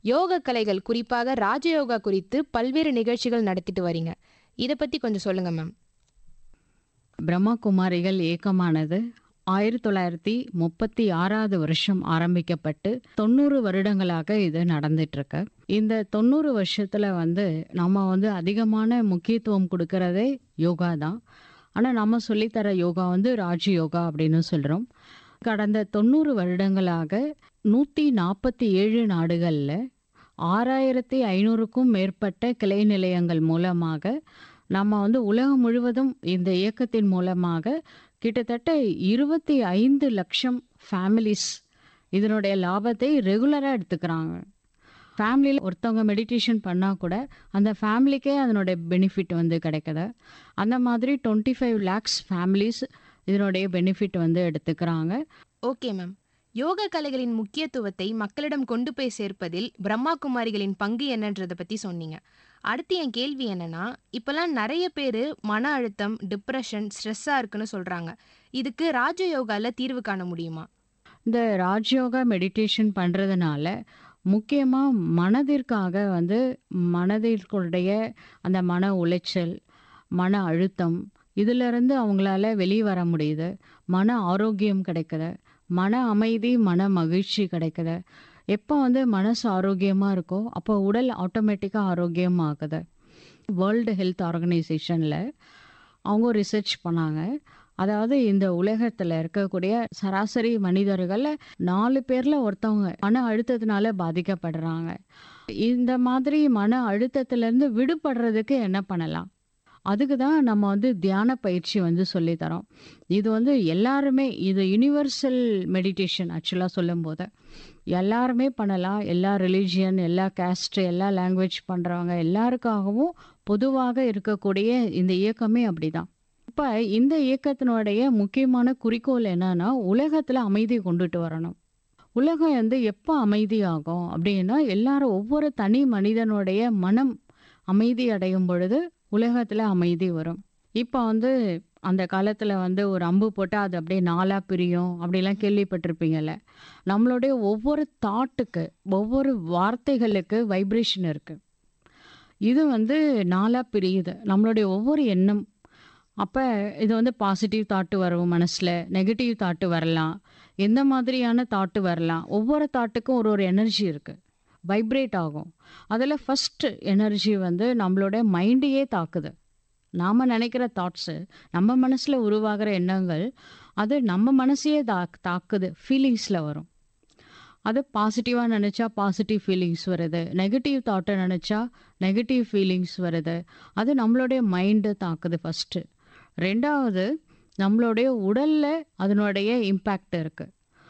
யோக கலைகள் குறிப்பாக ராஜயோகா குறித்து பல்வேறு நிகழ்ச்சிகள் நடத்திட்டு வரீங்க இதை பத்தி கொஞ்சம் சொல்லுங்க மேம் பிரம்மா குமாரிகள் இயக்கமானது ஆயிரத்தி தொள்ளாயிரத்தி முப்பத்தி ஆறாவது வருஷம் ஆரம்பிக்கப்பட்டு தொண்ணூறு வருடங்களாக இது நடந்துட்டு இருக்கு இந்த தொண்ணூறு வருஷத்துல வந்து நம்ம வந்து அதிகமான முக்கியத்துவம் கொடுக்கறதே யோகா தான் ஆனால் நம்ம சொல்லித்தர யோகா வந்து ராஜ் யோகா அப்படின்னு சொல்கிறோம் கடந்த தொண்ணூறு வருடங்களாக நூற்றி நாற்பத்தி ஏழு நாடுகளில் ஆறாயிரத்தி ஐநூறுக்கும் மேற்பட்ட கிளை நிலையங்கள் மூலமாக நம்ம வந்து உலகம் முழுவதும் இந்த இயக்கத்தின் மூலமாக கிட்டத்தட்ட இருபத்தி ஐந்து லட்சம் ஃபேமிலிஸ் இதனுடைய லாபத்தை ரெகுலராக எடுத்துக்கிறாங்க ஃபேமிலியில் ஒருத்தவங்க மெடிடேஷன் பண்ணால் கூட அந்த ஃபேமிலிக்கே அதனுடைய பெனிஃபிட் வந்து கிடைக்குது அந்த மாதிரி டுவெண்ட்டி ஃபைவ் லேக்ஸ் ஃபேமிலிஸ் இதனுடைய பெனிஃபிட் வந்து எடுத்துக்கிறாங்க ஓகே மேம் யோக கலைகளின் முக்கியத்துவத்தை மக்களிடம் கொண்டு போய் சேர்ப்பதில் பிரம்மா குமாரிகளின் பங்கு என்னன்றதை பத்தி சொன்னீங்க அடுத்து என் கேள்வி என்னன்னா இப்பெல்லாம் நிறைய பேர் மன அழுத்தம் டிப்ரெஷன் ஸ்ட்ரெஸ்ஸாக இருக்குன்னு சொல்றாங்க இதுக்கு ராஜயோகால தீர்வு காண முடியுமா இந்த ராஜயோகா மெடிடேஷன் பண்ணுறதுனால முக்கியமாக மனதிற்காக வந்து மனதிற்குடைய அந்த மன உளைச்சல் மன அழுத்தம் இதிலிருந்து அவங்களால வெளியே வர முடியுது மன ஆரோக்கியம் கிடைக்குது மன அமைதி மன மகிழ்ச்சி கிடைக்குது எப்போ வந்து மனசு ஆரோக்கியமாக இருக்கோ அப்போ உடல் ஆட்டோமேட்டிக்காக ஆரோக்கியமாகுது வேர்ல்டு ஹெல்த் ஆர்கனைசேஷனில் அவங்க ரிசர்ச் பண்ணாங்க அதாவது இந்த உலகத்தில் இருக்கக்கூடிய சராசரி மனிதர்களில் நாலு பேரில் ஒருத்தவங்க மன அழுத்தத்தினால பாதிக்கப்படுறாங்க இந்த மாதிரி மன அழுத்தத்திலேருந்து விடுபடுறதுக்கு என்ன பண்ணலாம் அதுக்கு தான் நம்ம வந்து தியான பயிற்சி வந்து சொல்லித்தரோம் இது வந்து எல்லாருமே இது யுனிவர்சல் மெடிடேஷன் ஆக்சுவலாக சொல்லும்போது எல்லாருமே பண்ணலாம் எல்லா ரிலீஜியன் எல்லா கேஸ்ட் எல்லா லாங்குவேஜ் பண்ணுறவங்க எல்லாருக்காகவும் பொதுவாக இருக்கக்கூடிய இந்த இயக்கமே அப்படிதான் இப்போ இந்த இயக்கத்தினுடைய முக்கியமான குறிக்கோள் என்னன்னா உலகத்தில் அமைதி கொண்டுட்டு வரணும் உலகம் வந்து எப்போ அமைதியாகும் அப்படின்னா எல்லாரும் ஒவ்வொரு தனி மனிதனுடைய மனம் அமைதி அடையும் பொழுது உலகத்தில் அமைதி வரும் இப்போ வந்து அந்த காலத்தில் வந்து ஒரு அம்பு போட்டால் அது அப்படியே நாலாக பிரியும் அப்படிலாம் கேள்விப்பட்டிருப்பீங்கல்ல நம்மளுடைய ஒவ்வொரு தாட்டுக்கு ஒவ்வொரு வார்த்தைகளுக்கு வைப்ரேஷன் இருக்குது இது வந்து நாலாக பிரியுது நம்மளுடைய ஒவ்வொரு எண்ணம் அப்போ இது வந்து பாசிட்டிவ் தாட்டு வரும் மனசில் நெகட்டிவ் தாட்டு வரலாம் எந்த மாதிரியான தாட்டு வரலாம் ஒவ்வொரு தாட்டுக்கும் ஒரு ஒரு எனர்ஜி இருக்குது வைப்ரேட் ஆகும் அதில் ஃபஸ்ட்டு எனர்ஜி வந்து நம்மளோட மைண்டையே தாக்குது நாம் நினைக்கிற தாட்ஸு நம்ம மனசில் உருவாகிற எண்ணங்கள் அது நம்ம மனசையே தா தாக்குது ஃபீலிங்ஸில் வரும் அது பாசிட்டிவாக நினச்சா பாசிட்டிவ் ஃபீலிங்ஸ் வருது நெகட்டிவ் தாட்டை நினச்சா நெகட்டிவ் ஃபீலிங்ஸ் வருது அது நம்மளுடைய மைண்டை தாக்குது ஃபஸ்ட்டு ரெண்டாவது நம்மளுடைய உடலில் அதனுடைய இம்பேக்ட் இருக்குது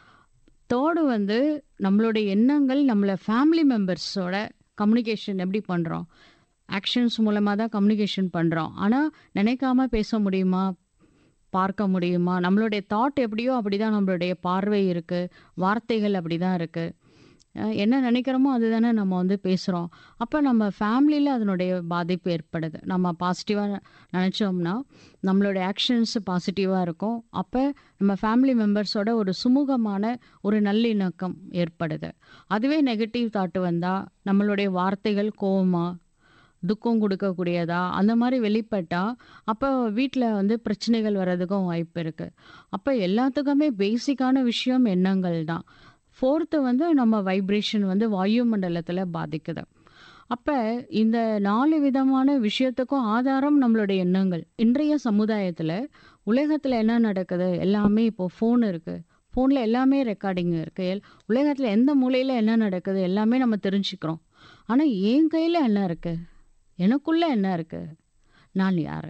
தேர்டு வந்து நம்மளுடைய எண்ணங்கள் நம்மளை ஃபேமிலி மெம்பர்ஸோட கம்யூனிகேஷன் எப்படி பண்ணுறோம் ஆக்ஷன்ஸ் மூலமாக தான் கம்யூனிகேஷன் பண்ணுறோம் ஆனால் நினைக்காம பேச முடியுமா பார்க்க முடியுமா நம்மளுடைய தாட் எப்படியோ அப்படி தான் நம்மளுடைய பார்வை இருக்குது வார்த்தைகள் அப்படி தான் இருக்குது என்ன நினைக்கிறோமோ அதுதானே நம்ம வந்து பேசுகிறோம் அப்போ நம்ம ஃபேமிலியில் அதனுடைய பாதிப்பு ஏற்படுது நம்ம பாசிட்டிவாக நினச்சோம்னா நம்மளுடைய ஆக்ஷன்ஸ் பாசிட்டிவாக இருக்கும் அப்போ நம்ம ஃபேமிலி மெம்பர்ஸோட ஒரு சுமூகமான ஒரு நல்லிணக்கம் ஏற்படுது அதுவே நெகட்டிவ் தாட்டு வந்தால் நம்மளுடைய வார்த்தைகள் கோவமா துக்கம் கொடுக்கக்கூடியதா அந்த மாதிரி வெளிப்பட்டால் அப்போ வீட்டில் வந்து பிரச்சனைகள் வர்றதுக்கும் வாய்ப்பு இருக்குது அப்போ எல்லாத்துக்குமே பேசிக்கான விஷயம் எண்ணங்கள் தான் ஃபோர்த்து வந்து நம்ம வைப்ரேஷன் வந்து வாயு மண்டலத்தில் பாதிக்குது அப்போ இந்த நாலு விதமான விஷயத்துக்கும் ஆதாரம் நம்மளுடைய எண்ணங்கள் இன்றைய சமுதாயத்தில் உலகத்தில் என்ன நடக்குது எல்லாமே இப்போ ஃபோன் இருக்குது ஃபோனில் எல்லாமே ரெக்கார்டிங் இருக்குது உலகத்தில் எந்த மூலையில் என்ன நடக்குது எல்லாமே நம்ம தெரிஞ்சுக்கிறோம் ஆனால் என் கையில் என்ன இருக்குது எனக்குள்ளே என்ன இருக்குது நான் யார்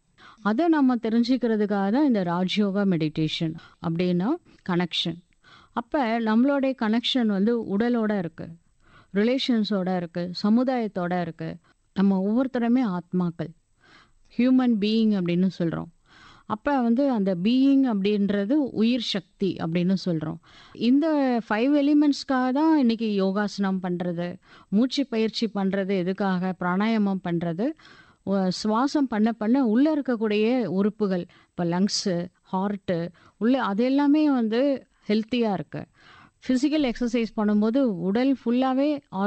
அதை நம்ம தெரிஞ்சுக்கிறதுக்காக தான் இந்த ராஜ்யோகா மெடிடேஷன் அப்படின்னா கனெக்ஷன் அப்போ நம்மளுடைய கனெக்ஷன் வந்து உடலோட இருக்குது ரிலேஷன்ஸோட இருக்குது சமுதாயத்தோட இருக்குது நம்ம ஒவ்வொருத்தருமே ஆத்மாக்கள் ஹியூமன் பீயிங் அப்படின்னு சொல்கிறோம் அப்போ வந்து அந்த பீயிங் அப்படின்றது உயிர் சக்தி அப்படின்னு சொல்கிறோம் இந்த ஃபைவ் எலிமெண்ட்ஸ்க்காக தான் இன்றைக்கி யோகாசனம் பண்ணுறது மூச்சு பயிற்சி பண்ணுறது எதுக்காக பிராணாயாமம் பண்ணுறது சுவாசம் பண்ண பண்ண உள்ளே இருக்கக்கூடிய உறுப்புகள் இப்போ லங்ஸு ஹார்ட்டு உள்ளே அது எல்லாமே வந்து ஹெல்த்தியாக இருக்குது ஃபிசிக்கல் எக்ஸசைஸ் பண்ணும்போது உடல் ஃபுல்லாகவே